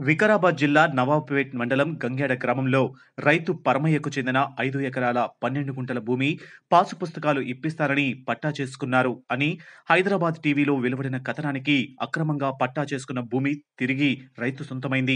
వికారాబాద్ జిల్లా నవాబ్పేట్ మండలం గంగ్యాడ గ్రామంలో రైతు పరమయ్యకు చెందిన ఐదు ఎకరాల పన్నెండు గుంటల భూమి పాసు పుస్తకాలు ఇప్పిస్తారని పట్టా చేసుకున్నారు అని హైదరాబాద్ టీవీలో వెలువడిన కథనానికి అక్రమంగా పట్టా చేసుకున్న భూమి తిరిగి రైతు సొంతమైంది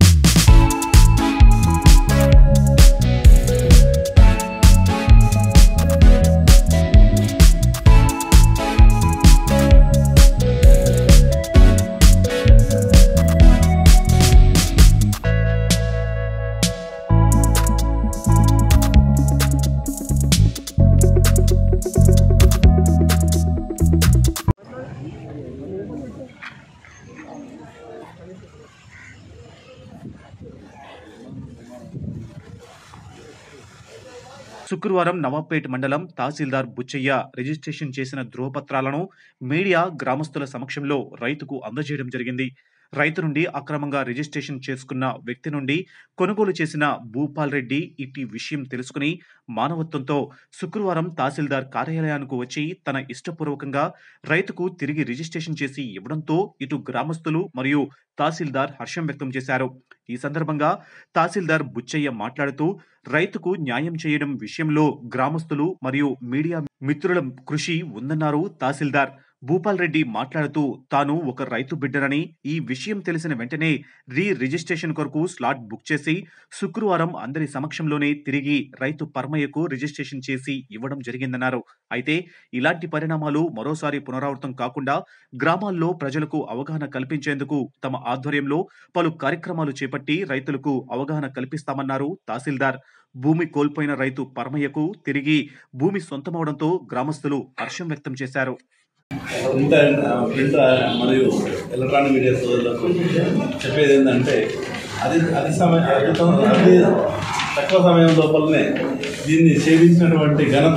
శుక్రవారం నవాబ్పేట్ మండలం తహసీల్దార్ బుచ్చయ్య రిజిస్ట్రేషన్ చేసిన ధృవపత్రాలను మీడియా గ్రామస్తుల సమక్షంలో రైతుకు అందజేయడం జరిగింది రైతు నుండి అక్రమంగా రిజిస్ట్రేషన్ చేసుకున్న వ్యక్తి నుండి కొనుగోలు చేసిన భూపాల్ రెడ్డి ఇట్టి విషయం తెలుసుకుని మానవత్వంతో శుక్రవారం తహసీల్దార్ కార్యాలయానికి వచ్చి తన ఇష్టపూర్వకంగా రైతుకు తిరిగి రిజిస్ట్రేషన్ చేసి ఇవ్వడంతో ఇటు గ్రామస్తులు మరియు తహసీల్దార్ హర్షం వ్యక్తం చేశారు ఈ సందర్భంగా తహసీల్దార్ బుచ్చయ్య మాట్లాడుతూ రైతుకు న్యాయం చేయడం విషయంలో గ్రామస్తులు మరియు మీడియా మిత్రుల కృషి ఉందన్నారు తహసీల్దార్ భూపాల్ రెడ్డి మాట్లాడుతూ తాను ఒక రైతు బిడ్డనని ఈ విషయం తెలిసిన వెంటనే రీ రిజిస్ట్రేషన్ కొరకు స్లాట్ బుక్ చేసి శుక్రవారం అందరి సమక్షంలోనే తిరిగి రైతు పర్మయ్యకు రిజిస్ట్రేషన్ చేసి ఇవ్వడం జరిగిందన్నారు అయితే ఇలాంటి పరిణామాలు మరోసారి పునరావృతం కాకుండా గ్రామాల్లో ప్రజలకు అవగాహన కల్పించేందుకు తమ ఆధ్వర్యంలో పలు కార్యక్రమాలు చేపట్టి రైతులకు అవగాహన కల్పిస్తామన్నారు తహసీల్దార్ భూమి కోల్పోయిన రైతు పరమయ్యకు తిరిగి భూమి సొంతమవడంతో గ్రామస్తులు హర్షం వ్యక్తం చేశారు ప్రింట్ ప్రింట్ మరియు ఎలక్ట్రానిక్ మీడియా సోదరులకు చెప్పేది ఏంటంటే అది అది సమయం అది తొ- అది తక్కువ సమయం లోపలనే దీన్ని ఛేదించినటువంటి ఘనత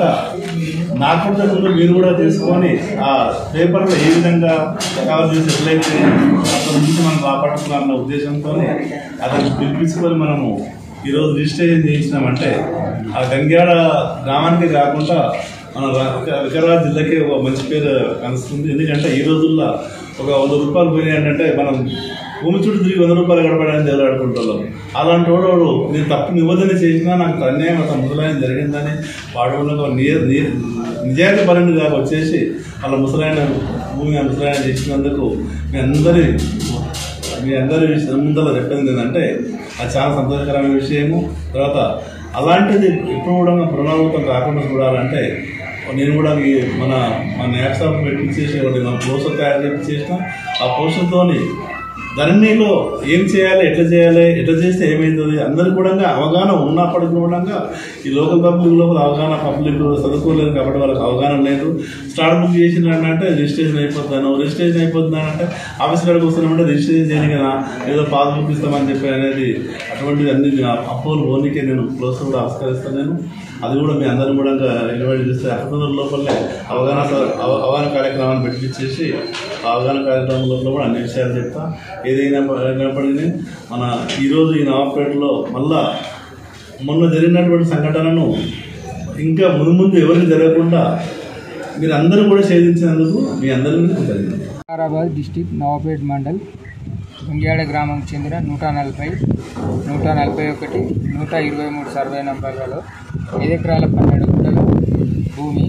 నాకుంటే ముందు మీరు కూడా తీసుకొని ఆ పేపర్లో ఏ విధంగా కవర్ చేసి ఎట్లయితే అక్కడ నుంచి మనం కాపాడుతున్నారన్న ఉద్దేశంతో అతను పిలిపించుకొని మనము ఈరోజు రిజిస్ట్రేషన్ చేయించినామంటే ఆ గంగ్యాడ గ్రామానికి కాకుండా మన రా- వికారాబాద్ జిల్లాకే ఒక మంచి పేరు కలుస్తుంది ఎందుకంటే ఈ రోజుల్లో ఒక వంద రూపాయలు పోయినాయి అంటే మనం భూమి చుట్టూ తిరిగి వంద రూపాయలు గడపడానికి ఎవరాడుకుంటున్నాం అలాంటి వాడు వాడు నేను తప్పు నిబంధన చేసినా నాకు అన్యాయం అంత ముసలాయన జరిగిందని వాడు ఉన్న ఒక నియ నియ- నిజాయితీ పరునిగా వచ్చేసి వాళ్ళ ముసలాయన భూమి ఆ ముసలాయన చేసినందుకు మీ అందరి మీ అందరి విషయం ముందర చెప్పేది ఏంటంటే అది చాలా సంతోషకరమైన విషయము తర్వాత అలాంటిది ఎప్పుడు కూడా పునరావృతం కాకుండా చూడాలంటే నేను కూడా ఈ మన మన యాప్సాప్ పెట్టించేసి ఒకటి మన పోస్టర్ తయారు చేసి చేసిన ఆ పోస్టర్తోని ధరణిలో ఏం చేయాలి ఎట్లా చేయాలి ఎట్లా చేస్తే ఏమవుతుంది అందరికి కూడా అవగాహన ఉన్నప్పటికీ కూడా ఈ లోకల్ పబ్లిక్ లోపల అవగాహన పబ్లిక్ చదువుకోలేదు కాబట్టి వాళ్ళకి అవగాహన లేదు స్టార్ట్ బుక్ చేసిందంటే రిజిస్ట్రేషన్ అయిపోతాను రిజిస్ట్రేషన్ అయిపోతుందని అంటే ఆఫీస్ కాడికి వస్తున్నామంటే రిజిస్ట్రేషన్ చేయడానికి కదా ఏదో పాస్ బుక్ ఇస్తామని చెప్పి అనేది అటువంటిది అన్ని అపోలు ఓనికే నేను క్లోజ్ కూడా ఆస్కరిస్తాను నేను అది కూడా మీ అందరం కూడా ఇన్వైట్ చేస్తే అక్కడ లోపలనే అవగాహన అవ- అవగాహన కార్యక్రమాన్ని పెట్టించేసి ఆ అవగాహన కార్యక్రమం లోపల కూడా అన్ని విషయాలు చెప్తా ఏదైనా అయినప్పటికీ మన ఈరోజు ఈ నవాబ్పేటలో మళ్ళా మొన్న జరిగినటువంటి సంఘటనను ఇంకా ముందు ముందు ఎవరికి జరగకుండా మీరు అందరూ కూడా ఛేదించినందుకు మీ అందరికీ కృతజ్ఞతలు వికారాబాద్ డిస్టిక్ నవాపేట్ మండల్ గంగ్యాడ గ్రామంకి చెందిన నూట నలభై నూట నలభై ఒకటి నూట ఇరవై మూడు సర్వే నంబర్లలో ఐదు ఎకరాల పన్నెండు గుంటల భూమి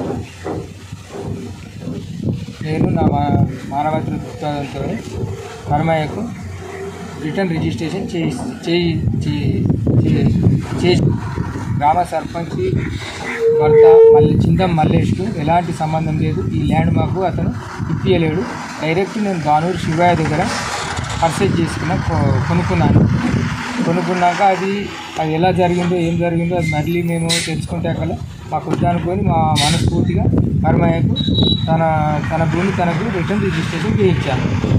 నేను నా మా మానవతల దృక్పథంతో కర్మయ్యకు రిటర్న్ రిజిస్ట్రేషన్ చేయి చేయి చే- చే- చేసి గ్రామ సర్పంచ్ భర్త మళ్ళీ చిందం మల్లేష్కు ఎలాంటి సంబంధం లేదు ఈ ల్యాండ్ మాకు అతను ఇప్పియలేడు డైరెక్ట్ నేను దానూరు శివయ్య దగ్గర పర్చేజ్ చేసుకున్న కొ- కొనుక్కున్నాను కొనుక్కున్నాక అది అది ఎలా జరిగిందో ఏం జరిగిందో అది మళ్ళీ మేము తెలుసుకుంటే అక్కడ మాకు వద్దనుకొని మా మనస్ఫూర్తిగా కర్మయ్యకు తన తన భూమి తనకు రిటర్న్ రిజిస్ట్రేషన్ చేయించాను